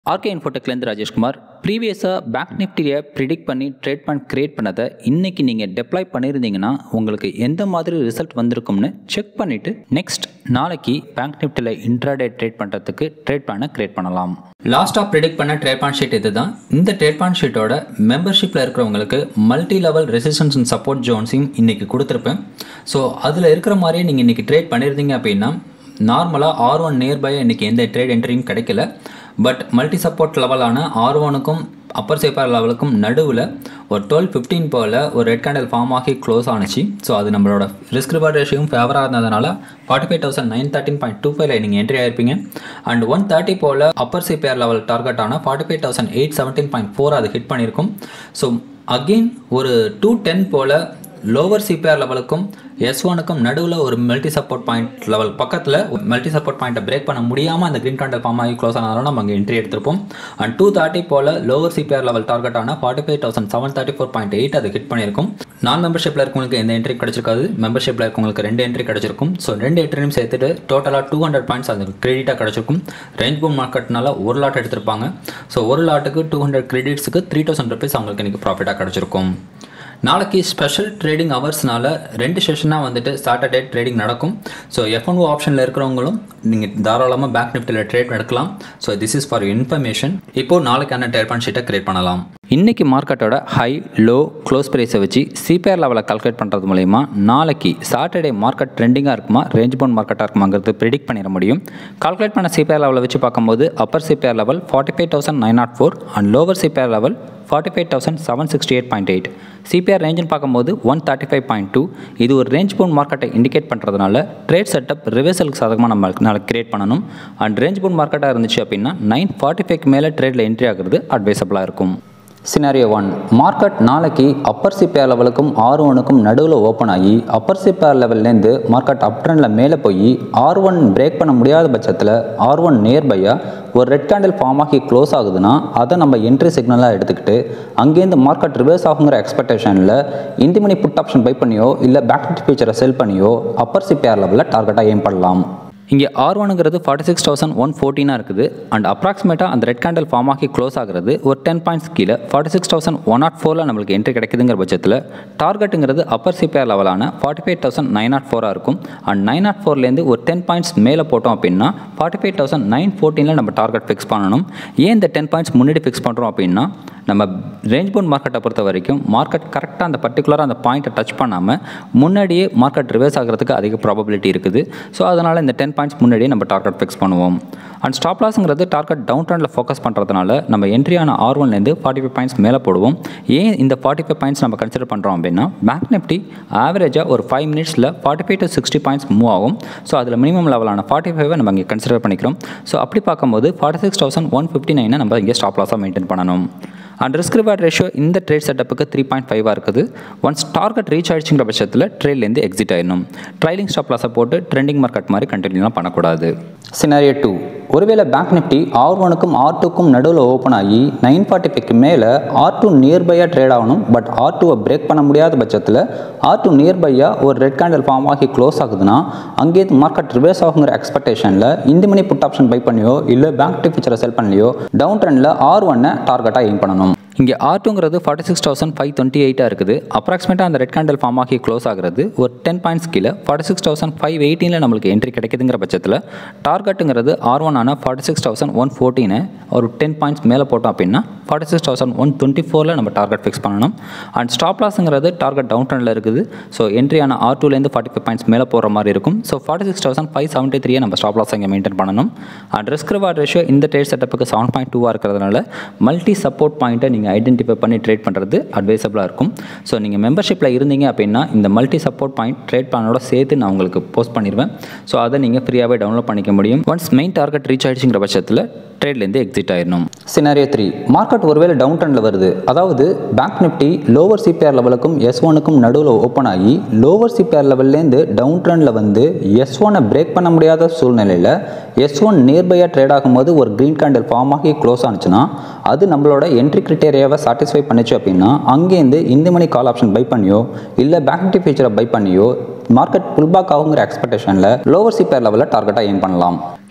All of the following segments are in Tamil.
ஆர்கே இன்ஃபோடெக்லேருந்து ராஜேஷ்குமார் ப்ரீவியஸாக பேங்க் நிஃப்டியை ப்ரிடிக்ட் பண்ணி ட்ரேட் பண்ண க்ரியேட் பண்ணதை இன்றைக்கி நீங்கள் டெப்ளாய் பண்ணியிருந்தீங்கன்னா உங்களுக்கு எந்த மாதிரி ரிசல்ட் வந்திருக்கும்னு செக் பண்ணிவிட்டு நெக்ஸ்ட் நாளைக்கு பேங்க் நிஃப்டியில் இன்ட்ராடே ட்ரேட் பண்ணுறதுக்கு ட்ரேட் பிளானை க்ரியேட் பண்ணலாம் லாஸ்ட்டாக ப்ரிடிக்ட் பண்ண ட்ரேட் பிளான் ஷீட் இது தான் இந்த ட்ரேட் பிளான் ஷீட்டோட மெம்பர்ஷிப்பில் இருக்கிறவங்களுக்கு multi level resistance and support ஜோன்ஸையும் இன்றைக்கி கொடுத்துருப்பேன் ஸோ அதில் இருக்கிற மாதிரியே நீங்கள் இன்றைக்கி ட்ரேட் பண்ணியிருந்தீங்க அப்படின்னா நார்மலாக ஆர் ஒன் நியர்பை இன்றைக்கி எந்த ட்ரேட் என்ட்ரியும் கிடைக்கல பட் மல்டி சப்போர்ட் லெவலான ஆர் ஒனுக்கும் அப்பர் சேப்பர் லெவலுக்கும் நடுவில் ஒரு டுவெல் ஃபிஃப்டீன் போல் ஒரு ரெட் கேண்டல் ஃபார்ம் ஆகி க்ளோஸ் ஆனிச்சு ஸோ அது நம்மளோட ரிஸ்க் ரிவார்ட் ரேஷியும் ஃபேவராக இருந்ததுனால forty five thousand nine thirteen point two ஃபைவ்ல நீங்கள் என்ட்ரி ஆயிருப்பீங்க அண்ட் ஒன் தேர்ட்டி போல் அப்பர் சிபிஆர் லெவல் டார்கெட் ஆன forty five thousand eight seventeen point four அது ஹிட் பண்ணியிருக்கும் ஸோ அகெயின் ஒரு டூ டென் போல் லோவர் சிபிஆர் லெவலுக்கும் எஸ் ஒனுக்கும் நடுவில் ஒரு மல்டி சப்போர்ட் பாயிண்ட் லெவல் பக்கத்தில் மல்டி சப்போர்ட் பாயிண்ட்டை பிரேக் பண்ண முடியாமல் அந்த க்ரீன் காண்டல் ஃபார்ம் ஆகி க்ளோஸ் ஆனதால நம்ம அங்கே என்ட்ரி எடுத்திருப்போம் அண்ட் டூ தேர்ட்டி போல் லோவர் சிபிஆர் லெவல் டார்கெட் ஆன forty five thousand seven thirty four point eight அது ஹிட் பண்ணியிருக்கும் நான் மெம்பர்ஷிப்பில் இருக்கவங்களுக்கு எந்த என்ட்ரி கிடச்சிருக்காது மெம்பர்ஷிப்பில் இருக்கவங்களுக்கு ரெண்டு என்ட்ரி கிடச்சிருக்கும் ஸோ ரெண்டு என்ட்ரியும் சேர்த்துட்டு டோட்டலாக டூ ஹண்ட்ரட் பாயிண்ட்ஸ் அது கிரெடிட்டாக கிடச்சிருக்கும் ரேஞ்ச் பூம் மார்க்கெட்னால ஒரு லாட் எடுத்திருப்பாங்க ஸோ ஒரு லாட்டுக்கு டூ ஹண்ட்ரட் கிரெடிட்ஸுக்கு த்ரீ தௌசண்ட் ருபீஸ் அவங்களுக்கு இன்றைக்கி ப்ராஃபிட்டாக கிடச்சிருக்கும் நாளைக்கு ஸ்பெஷல் ட்ரேடிங் ஹவர்ஸ்னால ரெண்டு செஷனாக வந்துட்டு சாட்டர்டே ட்ரேடிங் நடக்கும் ஸோ எஃப்என்ஓ ஆப்ஷனில் இருக்கிறவங்களும் நீங்கள் தாராளமாக பேங்க் நிஃப்டியில் ட்ரேட் எடுக்கலாம் so this is for information இப்போது நாளைக்கான டேர்பான் ஷீட்டை கிரியேட் பண்ணலாம் இன்றைக்கி மார்க்கெட்டோட ஹை லோ க்ளோஸ் ப்ரைஸை வச்சு சிபிஆர் லெவலை கால்குலேட் பண்ணுறது மூலயமா நாளைக்கு சாட்டர்டே மார்க்கெட் ட்ரெண்டிங்காக இருக்குமா ரேஞ்ச் பவுண்ட் மார்க்கெட்டாக இருக்குமாங்கிறது ப்ரிடிக்ட் பண்ணிட முடியும் கால்குலேட் பண்ண சிபிஆர் லெவலை வச்சு பார்க்கும்போது upper CPR level forty five thousand nine nought four and lower CPR level forty five thousand seven sixty eight point eight CPR ரேஞ்சுன்னு பார்க்கும்போது one thirty five point two இது ஒரு ரேஞ்ச் பவுண்ட் மார்க்கெட்டை இண்டிகேட் பண்ணுறதுனால ட்ரேட் செட்டப் ரிவர்சலுக்கு சாதகமாக நம்ம நாளைக்கு கிரியேட் பண்ணணும் அண்ட் ரேஞ்ச் பவுண்ட் மார்க்கெட்டாக இருந்துச்சு அப்படின்னா நைன் ஃபார்ட்டி ஃபைவ்க்கு மேலே ட்ரேடில் என்ட்ரி ஆகிறது அட்வைசபிளாக இருக்கும் சினாரியோ ஒன் மார்க்கெட் நாளைக்கு அப்பர் சிபிஆர் லெவலுக்கும் ஆர் ஒனுக்கும் நடுவில் ஓப்பன் ஆகி அப்பர் சிபிஆர் லெவல்லேருந்து மார்க்கெட் அப் ட்ரெண்டில் மேலே போய் ஆர் ஒன் பிரேக் பண்ண முடியாத பட்சத்தில் ஆர் ஒன் நியர்பையாக ஒரு ரெட் கேண்டில் ஃபார்ம் ஆகி க்ளோஸ் ஆகுதுன்னா அதை நம்ம என்ட்ரி சிக்னலாக எடுத்துக்கிட்டு அங்கேருந்து மார்க்கெட் ரிவர்ஸ் ஆகுங்கிற எக்ஸ்பெக்டேஷனில் இந்த மணி புட் ஆப்ஷன் பை பண்ணியோ இல்லை பேக் ஃபியூச்சரை செல் பண்ணியோ அப்பர் சிபிஆர் லெவலில் டார்கெட்டாக எய்ம் பண்ணலாம் இங்கே ஆர் ஒனுங்கிறது ஃபார்ட்டி சிக்ஸ் தௌசண்ட் ஒன் ஃபோர்டீனாக இருக்குது அண்ட் அப்ராக்சிமேட்டாக அந்த ரெட் கேண்டல் ஃபார்ம் ஆகி க்ளோஸ் ஆகிறது ஒரு டென் பாயிண்ட்ஸ் கீழே forty six thousand one nought ஃபோரில் நம்மளுக்கு என்ட்ரி கிடைக்குதுங்கிற பட்சத்தில் டார்கெட்டுங்கிறது அப்பர் சிபிஆர் லெவலான forty five thousand nine nought ஃபோராக இருக்கும் அண்ட் நைன் நாட் ஃபோர்லேருந்து ஒரு டென் பாயிண்ட்ஸ் மேலே போட்டோம் அப்படின்னா ஃபார்ட்டி ஃபைவ் தௌசண்ட் நைன் ஃபோர்டீனில் நம்ம டார்கெட் ஃபிக்ஸ் பண்ணணும் ஏன் இந்த டென் பாயிண்ட்ஸ் முன்னாடி ஃபிக்ஸ் பண்ணுறோம் அப்படின்னா நம்ம ரேஞ்ச் பவுண்ட் மார்க்கெட்டை பொறுத்த வரைக்கும் மார்க்கெட் கரெக்டாக அந்த பர்டிகுலராக அந்த பாயிண்ட்டை டச் பண்ணாமல் முன்னாடியே மார்க்கெட் ரிவர்ஸ் ஆகிறதுக்கு அதிக ப்ராபபிலிட்டி இருக்குது ஸோ அதனால் இந்த டென் பாயிண்ட்ஸ் முன்னாடியே நம்ம டார்கெட் ஃபிக்ஸ் பண்ணுவோம் அண்ட் ஸ்டாப் லாஸுங்கிறது டார்கெட் டவுன் ட்ரெண்டில் ஃபோக்கஸ் பண்ணுறதுனால நம்ம என்ட்ரியான ஆர் ஒன்லேருந்து ஃபார்ட்டி ஃபைவ் பாயிண்ட்ஸ் மேலே போடுவோம் ஏன் இந்த ஃபார்ட்டி ஃபைவ் பாயிண்ட்ஸ் நம்ம கன்சிடர் பண்ணுறோம் அப்படின்னா பேங்க் நிஃப்டி ஆவரேஜாக ஒரு ஃபைவ் மினிட்ஸில் forty five to sixty points move ஆகும் ஸோ அதில் மினிமம் லெவலான ஃபார்ட்டி ஃபைவை நம்ம இங்கே கன்சிடர் பண்ணிக்கிறோம் ஸோ அப்படி பார்க்கும்போது forty six thousand one fifty நைனை நம்ம இங்கே ஸ்டாப் லாஸாக மெயின்டைன் பண்ணணும் அண்ட் ரிஸ்க் ரிவார்ட் ரேஷியோ இந்த ட்ரேட் செட்டப்புக்கு த்ரீ பாயிண்ட் ஃபைவாக இருக்குது ஒன்ஸ் டார்கெட் ரீச் ஆயிடுச்சுங்கிற பட்சத்தில் ட்ரேட்லேருந்து எக்ஸிட் ஆயிடணும் ட்ரைலிங் ஸ்டாப் லாஸை போட்டு ட்ரெண்டிங் மார்க்கெட் மாதிரி கண்டினியூலாம் பண்ணக்கூடாது சினாரியோ டூ ஒருவேளை பேங்க் நிஃப்டி ஆர் ஒனுக்கும் ஆர் டூக்கும் நடுவில் ஓப்பன் ஆகி நைன் ஃபார்ட்டி ஃபைவ்க்கு மேலே ஆர் டூ நியர்பையாக ட்ரேட் ஆகணும் பட் ஆர் டூவை பிரேக் பண்ண முடியாத பட்சத்தில் ஆர் டூ நியர்பையாக ஒரு ரெட் கேண்டல் ஃபார்ம் ஆகி க்ளோஸ் ஆகுதுன்னா அங்கேருந்து மார்க்கெட் ரிவர்ஸ் ஆகுங்கிற எக்ஸ்பெக்டேஷனில் இந்த மணி புட் ஆப்ஷன் பை பண்ணியோ இல்லை பேங்க் நிஃப்டி ஃபியூச்சரை செல் பண்ணியோ டவுன் ட்ரெண்டில் ஆர் ஒன்னை டார்கெட்டாக எய்ம் பண்ணணும் இங்கே ஆர் டூங்கிறது forty six thousand five twenty எயிட்டாக இருக்குது அப்ராக்சிமேட்டாக அந்த ரெட் கேண்டல் ஃபார்ம் ஆகி க்ளோஸ் ஆகிறது ஒரு டென் பாயிண்ட்ஸ் கீழே ஃபார்ட்டி சிக்ஸ் தௌசண்ட் ஃபைவ் எயிட்டீனில் நம்மளுக்கு என்ட்ரி கிடைக்குதுங்கிற பட்சத்தில் டார்கெட்டுங்கிறது ஆர் ஒன் ஆன ஃபார்ட்டி சிக்ஸ் தௌசண்ட் ஒன் ஃபோர்டீனை ஒரு டென் பாயிண்ட்ஸ் மேலே போட்டோம் அப்படின்னா forty six thousand one twenty ஃபோரில் நம்ம டார்கெட் ஃபிக்ஸ் பண்ணணும் அண்ட் ஸ்டாப் லாஸுங்கிறது டார்கெட் டவுன் ட்ரெண்டில் இருக்குது ஸோ என்ட்ரியான ஆர் டூலேருந்து ஃபார்ட்டி ஃபைவ் பாயிண்ட்ஸ் மேலே போகிற மாதிரி இருக்கும் so forty six thousand five seventy த்ரீயை நம்ம ஸ்டாப் லாஸ் இங்கே மெயின்டைன் பண்ணணும் அண்ட் ரிஸ்க் ரிவார்ட் ரேஷியோ இந்த ட்ரேட் செட்டப்புக்கு செவன் பாயிண்ட் டூவாக இருக்கிறதுனால மல்டி சப்போர்ட் பாயிண்ட்டை நீங்கள் ஐடென்டிஃபை பண்ணி ட்ரேட் பண்ணுறது அட்வைசபிளாக இருக்கும் ஸோ நீங்கள் மெம்பர்ஷிப்பில் இருந்தீங்க அப்படின்னா இந்த மல்டி சப்போர்ட் பாயிண்ட் ட்ரேட் பிளானோட சேர்த்து நான் உங்களுக்கு போஸ்ட் பண்ணிடுவேன் ஸோ அதை நீங்கள் ஃப்ரீயாகவே டவுன்லோட் பண்ணிக்க முடியும் ஒன்ஸ் மெயின் டார்கெட் ரீச் ஆயிடுச்சுங்கிற பட்சத்தில் ட்ரேட்லேருந்து எக்ஸிட் ஆயிடணும் சினாரியோ த்ரீ மார்க்கெட் ஒருவேளை டவுன் ட்ரெண்டில் வருது அதாவது பேங்க் நிஃப்டி லோவர் சிபிஆர் லெவலுக்கும் எஸ் ஒனுக்கும் நடுவில் ஓப்பன் ஆகி லோவர் சிபிஆர் லெவல்லேருந்து டவுன் ட்ரெண்டில் வந்து எஸ் ஒனை பிரேக் பண்ண முடியாத சூழ்நிலையில் எஸ் ஒன் நியர்பையாக ட்ரேட் ஆகும்போது ஒரு க்ரீன் கேண்டில் ஃபார்ம் ஆகி க்ளோஸ் ஆனிச்சுன்னா அது நம்மளோட என்ட்ரி கிரிட்டேரியாவை சாட்டிஸ்ஃபை பண்ணிச்சு அப்படின்னா அங்கேருந்து இந்த மணி கால் ஆப்ஷன் பை பண்ணியோ இல்லை பேங்க் நிஃப்டி ஃபியூச்சரை பை பண்ணியோ மார்க்கெட் புல் பேக் ஆகுங்கிற எக்ஸ்பெக்டேஷனில் லோவர் சிபிஆர் லெவலில் டார்கெட்டாக எய்ம் பண்ணலாம்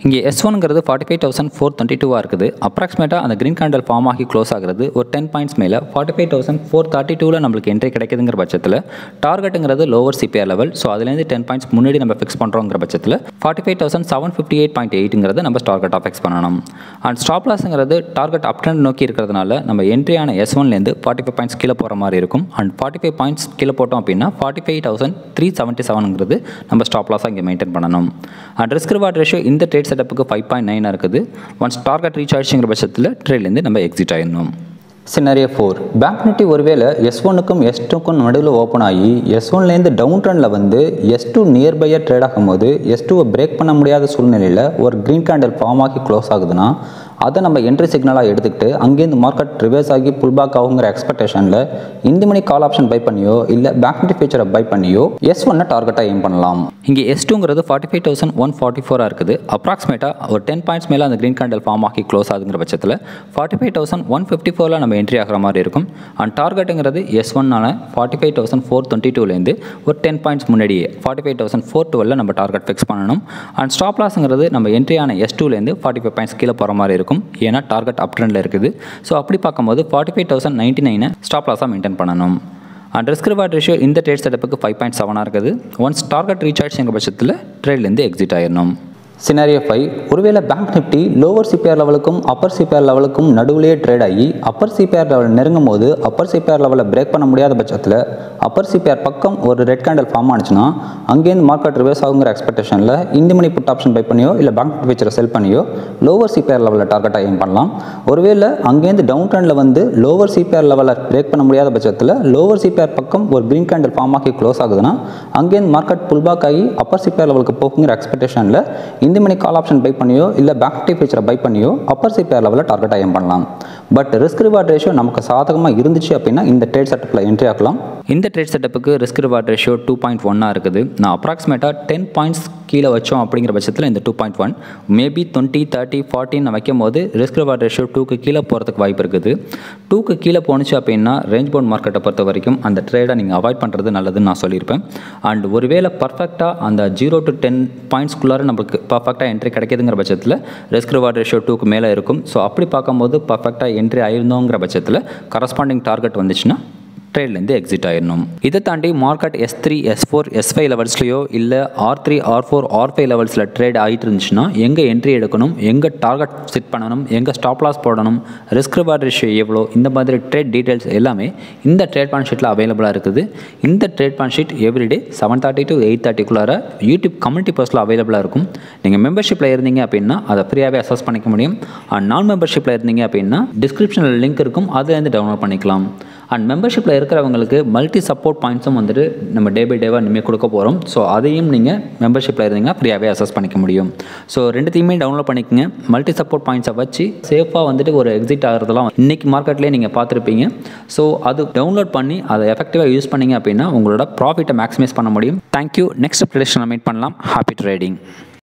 இங்கே எஸ் ஒன்ங்கிறது forty five thousand four twenty டூவாக இருக்குது அப்ராக்சிமேட்டாக அந்த க்ரீன் கேண்டல் ஃபார்ம் ஆகி க்ளோஸ் ஆகிறது ஒரு டென் பாயிண்ட்ஸ் மேலே forty five thousand four thirty டூவில் நம்மளுக்கு என்ட்ரி கிடைக்குதுங்கிற பட்சத்தில் டார்கெட்டுங்கிறது லோவர் சிபிஆர் லெவல் ஸோ அதுலேருந்து டென் பாயிண்ட்ஸ் முன்னாடி நம்ம ஃபிக்ஸ் பண்ணுறோங்கிற பட்சத்தில் forty five thousand seven fifty eight point எயிட்டுங்கிறது நம்ம டார்கெட்டாக ஃபிக்ஸ் பண்ணணும் அண்ட் ஸ்டாப் லாஸுங்கிறது டார்கெட் அப் ட்ரெண்ட் நோக்கி இருக்கிறதுனால நம்ம என்ட்ரியான எஸ் ஒன்லேருந்து ஃபார்ட்டி ஃபைவ் பாயிண்ட்ஸ் கீழே போகிற மாதிரி இருக்கும் அண்ட் ஃபார்ட்டி ஃபைவ் பாயிண்ட்ஸ் கீழே போட்டோம் அப்படின்னா forty five thousand three seventy செவனுங்கிறது நம்ம ஸ்டாப் லாஸாக இங்கே மெயின்டைன் பண்ணணும் அண்ட் ரிஸ்க் ரிவார்ட் ரேஷியோ இந்த ட்ரேட் செட்டப்புக்கு ஃபைவ் பாயிண்ட் நைனாக இருக்குது ஒன்ஸ் டார்கெட் ரீச் ஆயிடுச்சுங்கிற பட்சத்தில் ட்ரேட்லேருந்து நம்ம எக்ஸிட் ஆயிடணும் சினரியோ ஃபோர் பேங்க் நிஃப்டி ஒருவேளை எஸ் ஒனுக்கும் எஸ் டூக்கும் நடுவில் ஓப்பன் ஆகி எஸ் ஒன்லேருந்து டவுன் ட்ரெண்டில் வந்து எஸ் டூ நியர்பையாக ட்ரேட் ஆகும்போது எஸ் டூவை பிரேக் பண்ண முடியாத சூழ்நிலையில் ஒரு க்ரீன் கேண்டல் ஃபார்ம் ஆகி க்ளோஸ் ஆகுதுன்னா அதை நம்ம என்ட்ரி சிக்னலாக எடுத்துக்கிட்டு அங்கேருந்து மார்க்கெட் ரிவர்ஸ் ஆகி புல் பேக் ஆகுங்கிற எக்ஸ்பெக்டேஷனில் இந்த மணி கால் ஆப்ஷன் பை பண்ணியோ இல்லை பேங்க் நிஃப்டி ஃபியூச்சரை பை பண்ணியோ எஸ் ஒன்னை டார்கெட்டாக எய்ம் பண்ணலாம் இங்கே எஸ் டூங்கிறது forty five thousand one forty ஃபோராக இருக்குது அப்ராக்சிமேட்டாக ஒரு டென் பாயிண்ட்ஸ் மேலே அந்த க்ரீன் கேண்டல் ஃபார்ம் ஆகி க்ளோஸ் ஆகுங்கிற பட்சத்தில் forty five thousand one fifty ஃபோரில் நம்ம என்ட்ரி ஆகிற மாதிரி இருக்கும் அண்ட் டார்கெட்டுங்கிறது எஸ் ஒன்னால forty five thousand four twenty டூலேருந்து ஒரு டென் பாயிண்ட்ஸ் முன்னாடியே ஃபார்ட்டி ஃபைவ் தௌசண்ட் ஃபோர் டுவெல்ல நம்ம டார்கெட் ஃபிக்ஸ் பண்ணணும் அண்ட் ஸ்டாப் லாஸுங்கிறது நம்ம என்ட்ரி ஆன எஸ் டூலேருந்து ஃபார்ட்டி ஃபைவ் பாயிண்ட்ஸ் கீழே போகிற மாதிரி இருக்கும் ஏன்னா டார்கெட் அப் ட்ரெண்டில் இருக்குது ஸோ அப்படி பார்க்கும்போது ஃபார்ட்டி ஃபைவ் தௌசண்ட் நைன்ட்டி நைனை ஸ்டாப் லாஸாக மெயின்டைன் பண்ணணும் அண்ட் ரிஸ்க் ரிவார்ட் ரேஷியோ இந்த ட்ரேட் செட்டப்புக்கு ஃபைவ் பாயிண்ட் செவனாக இருக்குது ஒன்ஸ் டார்கெட் ரீச் ஆயிடுச்சுங்கிற பட்சத்தில் ட்ரேட்லேருந்து எக்ஸிட் ஆயிடணும் சினாரியோ ஃபைவ் ஒருவேளை பேங்க் நிஃப்டி லோவர் சிபிஆர் லெவலுக்கும் அப்பர் சிபிஆர் லெவலுக்கும் நடுவிலேயே ட்ரேட் ஆகி அப்பர் சிபிஆர் லெவல் நெருங்கும் போது அப்பர் சிபிஆர் லெவலில் பிரேக் பண்ண முடியாத பட்சத்தில் அப்பர் சிபிஆர் பக்கம் ஒரு ரெட் கேண்டல் ஃபார்ம் ஆனிச்சுன்னா அங்கேருந்து மார்க்கெட் ரிவர்ஸ் ஆகுங்கிற எக்ஸ்பெக்டேஷனில் இந்த மணி புட் ஆப்ஷன் பை பண்ணியோ இல்லை பேங்க் ஃபியூச்சரை செல் பண்ணியோ லோவர் சிபிஆர் லெவலில் டார்கெட்டாக எய்ம் பண்ணலாம் ஒருவேளை அங்கேருந்து டவுன் ட்ரெண்டில் வந்து லோவர் சிபிஆர் லெவலில் பிரேக் பண்ண முடியாத பட்சத்தில் லோவர் சிபிஆர் பக்கம் ஒரு க்ரீன் கேண்டல் ஃபார்ம் ஆகி க்ளோஸ் ஆகுதுன்னா அங்கேருந்து மார்க்கெட் புல் பேக் ஆகி அப்பர் சிபிஆர் லெவலுக்கு போகுங்கிற எக்ஸ்பெக்டேஷனில் இந்த மணி கால் ஆப்ஷன் பை பண்ணியோ இல்லை பேங்க் நிஃப்டி ஃபியூச்சரை பை பண்ணியோ அப்பர் சிபிஆர் லெவலில் டார்கெட் ஐஎம் பண்ணலாம் பட் ரிஸ்க் ரிவார்ட் ரேஷியோ நமக்கு சாதகமாக இருந்துச்சு அப்படின்னா இந்த ட்ரேட் செட்டப்பில் என்ட்ரி ஆகலாம் இந்த ட்ரேட் செட்டப்புக்கு risk reward ratio two point ஒன்னாக இருக்குது நான் அப்ராக்சிமேட்டாக டென் பாயிண்ட்ஸ் கீழே வச்சோம் அப்படிங்கிற பட்சத்தில் இந்த two point one maybe twenty thirty ஃபார்ட்டின்னு வைக்கும் போது ரிஸ்க் ரிவார்ட் ரேஷியோ டூக்கு கீழே போகிறதுக்கு வாய்ப்பு இருக்குது டூக்கு கீழே போணுச்சு அப்படின்னா ரேஞ்ச் பவுண்ட் மார்க்கெட்டை பொறுத்த வரைக்கும் அந்த ட்ரேடை நீங்கள் அவாய்ட் பண்ணுறது நல்லதுன்னு நான் சொல்லியிருப்பேன் அண்ட் ஒருவேளை பர்ஃபெக்டாக அந்த ஜீரோ டு டென் பாயிண்ட்ஸ்குள்ளார நம்மளுக்கு பர்ஃபெக்டாக என்ட்ரி கிடைக்குதுங்கிற பட்சத்தில் ரிஸ்க் ரிவார்ட் ரேஷியோ டூக்கு மேலே இருக்கும் ஸோ அப்படி பார்க்கும்போது பர்ஃபெக்டாக என்ட்ரி ஆயிருந்தோங்கிற பட்சத்தில் கரஸ்பாண்டிங் டார்கெட் வந்துச்சுன்னா ட்ரேட்லேருந்து எக்ஸிட் ஆயிடணும் இதை தாண்டி market S three S four S five லெவல்ஸ்லையோ இல்லை R three R four R five லெவல்ஸில் ட்ரேட் ஆகிட்டு இருந்துச்சுன்னா எங்கே என்ட்ரி எடுக்கணும் எங்கே டார்கெட் செட் பண்ணணும் எங்கே ஸ்டாப் லாஸ் போடணும் ரிஸ்க் ரிவார்ட் ரேஷியோ எவ்வளோ இந்த மாதிரி ட்ரேட் டீட்டெயில்ஸ் எல்லாமே இந்த ட்ரேட் பான் ஷீட்டில் அவைலபிளாக இருக்குது இந்த trade plan sheet every day seven thirty to eight தேர்ட்டிக்குள்ளார யூடியூப் கம்யூனிட்டி போஸ்ட்டில் அவைலபிளாக இருக்கும் நீங்கள் மெம்பர்ஷிப்பில் இருந்தீங்க அப்படின்னா அதை ஃப்ரீயாகவே அசஸ் பண்ணிக்க முடியும் அண்ட் நான் மெம்பர்ஷிப்பில் இருந்தீங்க அப்படின்னா டிஸ்கிரிப்ஷனில் லிங்க் இருக்கும் அதுலேருந்து டவுன்லோட் பண்ணிக்கலாம் அண்ட் மெம்பர்ஷிப்பில் இருக்கிறவங்களுக்கு மல்டி சப்போர்ட் பாயிண்ட்ஸும் வந்துட்டு நம்ம டே பை டேவாக இனிமேல் கொடுக்க போகிறோம் ஸோ அதையும் நீங்கள் மெம்பர்ஷிப்பில் இருந்தீங்கன்னா ஃப்ரீயாகவே அசஸ் பண்ணிக்க முடியும் ஸோ ரெண்டுத்தையுமே டவுன்லோட் பண்ணிக்கோங்க மல்டி சப்போர்ட் பாயிண்ட்ஸை வச்சு சேஃபாக வந்துட்டு ஒரு எக்ஸிட் ஆகிறதுலாம் இன்றைக்கி மார்க்கெட்லேயே நீங்கள் பார்த்துருப்பீங்க ஸோ அது டவுன்லோட் பண்ணி அதை எஃபெக்டிவாக யூஸ் பண்ணிங்க அப்படின்னா உங்களோட ப்ராஃபிட்டை மேக்ஸிமைஸ் பண்ண முடியும் தேங்க்யூ நெக்ஸ்ட் ப்ரெடிஷனில் மீட் பண்ணலாம் ஹாப்பி ட்ரேடிங்